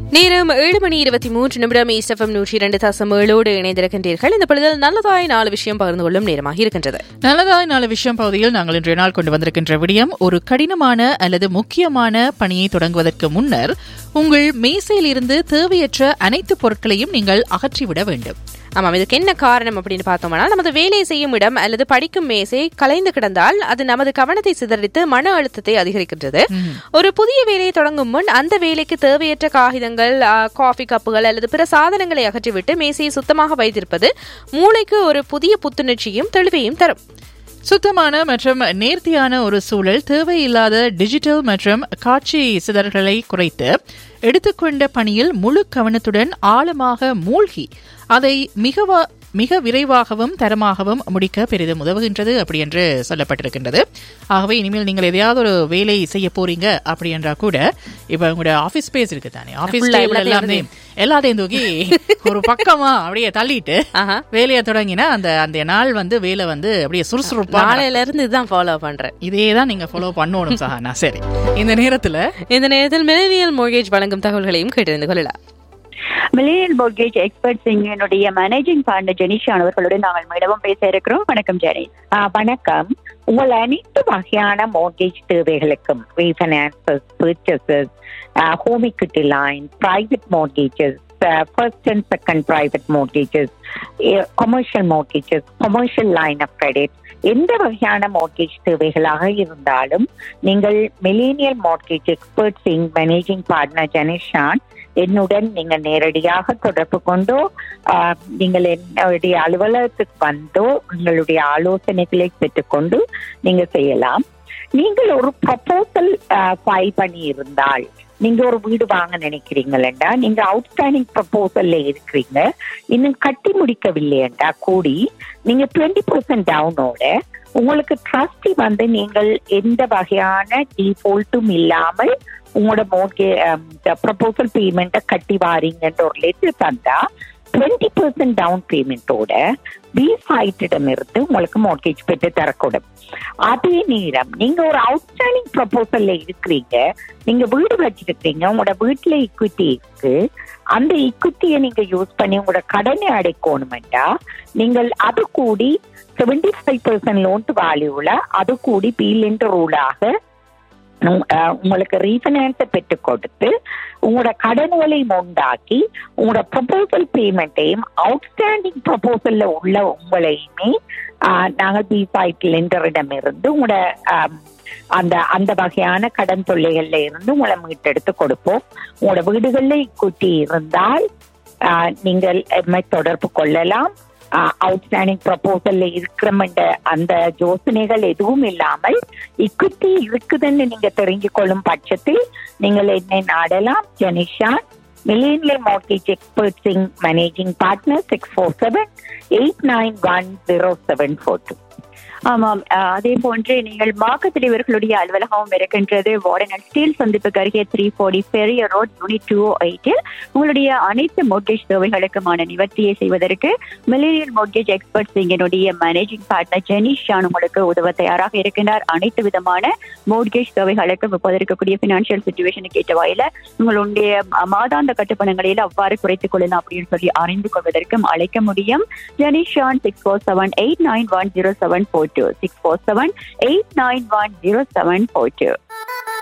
நேரம் ஏழு மணி இருபத்தி மூன்று நிமிடம் ஈஸ்டஃபம் நூற்றி இரண்டு தசம் ஏழோடு இணைந்திருக்கின்றீர்கள் இந்த பொழுதில் நல்லதாய் நாலு விஷயம் பகிர்ந்து கொள்ளும் நேரமாக இருக்கின்றது நல்லதாய் நாலு விஷயம் பகுதியில் நாங்கள் இன்றைய நாள் கொண்டு வந்திருக்கின்ற விடயம் ஒரு கடினமான அல்லது முக்கியமான பணியை தொடங்குவதற்கு முன்னர் உங்கள் மேசையில் இருந்து தேவையற்ற அனைத்து பொருட்களையும் நீங்கள் அகற்றிவிட வேண்டும் ஆமாம் இதுக்கு என்ன காரணம் அப்படின்னு பார்த்தோம்னா நமது வேலை செய்யும் இடம் அல்லது படிக்கும் மேசை கலைந்து கிடந்தால் அது நமது கவனத்தை சிதறடித்து மன அழுத்தத்தை அதிகரிக்கின்றது ஒரு புதிய வேலையை தொடங்கும் முன் அந்த வேலைக்கு தேவையற்ற காகிதங்கள் ஆ, காஃபி கப்புகள் அல்லது பிற சாதனங்களை அகற்றிவிட்டு மேசையை சுத்தமாக வைத்திருப்பது மூளைக்கு ஒரு புதிய புத்துணர்ச்சியும் தெளிவையும் தரும் சுத்தமான மற்றும் நேர்த்தியான ஒரு சூழல் தேவையில்லாத டிஜிட்டல் மற்றும் காட்சி சிதறல்களை குறைத்து எடுத்துக்கொண்ட பணியில் முழு கவனத்துடன் ஆழமாக மூழ்கி அதை மிகவா மிக விரைவாகவும் தரமாகவும் முடிக்க பெரிதும் உதவுகின்றது அப்படி என்று சொல்லப்பட்டிருக்கின்றது ஆகவே இனிமேல் நீங்கள் எதையாவது ஒரு வேலை செய்ய போறீங்க அப்படி என்றா கூட இப்ப உங்களோட ஆபீஸ் ஸ்பேஸ் இருக்கு தானே ஆபீஸ் Full ஆ டேபிள் எல்லாத்தையும் எல்லாமே எல்லாத்தையும் தூக்கி ஒரு பக்கமா அப்படியே தள்ளிட்டு ஆஹா. வேலையை தொடங்கினா அந்த அந்த நாள் வந்து வேலை வந்து அப்படியே சுறுசுறுப்பா நாளையில இருந்து இதுதான் ஃபாலோ பண்றேன் இதே தான் நீங்க ஃபாலோ பண்ணணும் சஹானா சரி இந்த நேரத்துல இந்த நேரத்தில் மிலேனியல் மோர்கேஜ் வழங்கும் தகவல்களையும் கேட்டறிந்து கொள்ளலாம் மில்லியன் மோர்கேஜ் எக்ஸ்பர்ட் என்னுடைய மேனேஜிங் பார்ட்னர் ஜெனிஷான் அவர்களுடன் நாங்கள் மீண்டும் பேச இருக்கிறோம் வணக்கம் ஜெனிஷ் ஆ, வணக்கம் உங்கள் அனைத்து வகையான மோர்கேஜ் தேவைகளுக்கும் refinances purchases home equity line private mortgages first and second private mortgages commercial mortgages commercial line of credit எந்த வகையான மோர்கேஜ் தேவைகளாக இருந்தாலும் நீங்கள் மில்லேனியல் மோர்கேஜ் எக்ஸ்பர்ட்ஸ் இன் மேனேஜிங் பார்ட்னர் ஜெனிஷான் என்னுடன் நீங்கள் நேரடியாக தொடர்பு கொண்டோ ஆஹ், நீங்கள் என்னுடைய அலுவலகத்துக்கு வந்தோ உங்களுடைய ஆலோசனைகளை பெற்றுக்கொண்டு நீங்க செய்யலாம் நீங்கள் ஒரு ப்ரப்போசல் ஃபைல் பண்ணி இருந்தால் நீங்க ஒரு வீடு வாங்க நினைக்கிறீங்களா நீங்க அவுட்ஸ்டாண்டிங் ப்ரப்போசல்ல இருக்கிறீங்க இன்னும் கட்டி முடிக்கவில்லையண்டா கூடி நீங்க டுவெண்ட்டி பர்சன்ட் டவுனோட உங்களுக்கு ட்ரஸ்டி வந்து நீங்கள் எந்த வகையான டிஃபால்ட்டும் இல்லாமல் உங்களோட மோட்கே ப்ரப்போசல் பேமெண்ட்டை கட்டி வாரீங்கன்ற ஒரு லெட்டர் தந்தா டுவெண்ட்டி பர்சன்ட் டவுன் பேமெண்ட்டோட பி சைட்டிடம் இருந்து உங்களுக்கு மோட்கேஜ் பெற்று தரக்கூடும் அதே நேரம் நீங்க ஒரு அவுட்ஸ்டாண்டிங் ப்ரப்போசல்ல இருக்கிறீங்க நீங்க வீடு வச்சிருக்கீங்க உங்களோட வீட்டுல இக்விட்டி இருக்கு அந்த இக்விட்டியை நீங்க யூஸ் பண்ணி உங்களோட கடனை அடைக்கணுமெண்டா நீங்கள் அது கூடி செவன்டி ஃபைவ் பர்சன்ட் லோன் வேல்யூல அது கூடி பீல் ரூலாக உங்க- அஹ் உங்களுக்கு ரீஃபைனான்ஸை பெற்றுக் கொடுத்து உங்களோட கடன்களை உண்டாக்கி உங்களோட ப்ரொபோசல் பேமெண்ட்டையும் அவுட்ஸ்டாண்டிங் ப்ரொபோசல்ல உள்ள உங்களையுமே ஆஹ், நாங்கள் பி சைட் லெண்டரிடம் இருந்து உங்களோட ஆம், அந்த அந்த வகையான கடன் தொல்லைகள்ல இருந்து உங்களை மீட்டெடுத்து கொடுப்போம் உங்களோட வீடுகள்ல இக்குட்டி இருந்தால் ஆஹ், நீங்கள் எம்மை தொடர்பு கொள்ளலாம் அவுட்ஸ்டாண்டிங் ப்ரப்போசல்ல இருக்கிற அந்த யோசனைகள் எதுவும் இல்லாமல் இக்குட்டி இருக்குதுன்னு நீங்க தெரிஞ்சு கொள்ளும் பட்சத்தில் நீங்கள் என்னை நாடலாம் ஜெனிஷா மில்லியன்லே மார்க்கேஜ் எக்ஸ்பர்ட்ஸிங் managing partner six four seven eight nine one zero seven four two ஆமாம் அஹ், அதே போன்று நீங்கள் மார்க்கெட் இவர்களுடைய அலுவலகம் இருக்கின்றது வார்டன் அண்ட் ஸ்டீல் சந்திப்புக்கு அருகே த்ரீ ஃபோர்டி பெரிய ரோட் யூனிட் டூ எயிட்டில் உங்களுடைய அனைத்து மோர்கேஜ் தேவைகளுக்குமான நிவர்த்தியை செய்வதற்கு மில்லியன் மோர்கேஜ் எக்ஸ்பர்ட்ஸ் என்னுடைய மேனேஜிங் பார்ட்னர் ஜெனிஷ் ஷான் உங்களுக்கு உதவ தயாராக இருக்கின்றார் அனைத்து விதமான மோர்கேஜ் தேவைகளுக்கும் இப்போது இருக்கக்கூடிய பினான்சியல் சுச்சுவேஷனுக்கு ஏற்ற வகையில உங்களுடைய ம- மாதாந்த கட்டுப்பணங்களில் அவ்வாறு குறைத்துக் கொள்ளலாம் அப்படின்னு சொல்லி அறிந்து கொள்வதற்கும் அழைக்க முடியும் Jenishan six four seven eight nine one zero seven four two six four seven eight nine one zero seven four two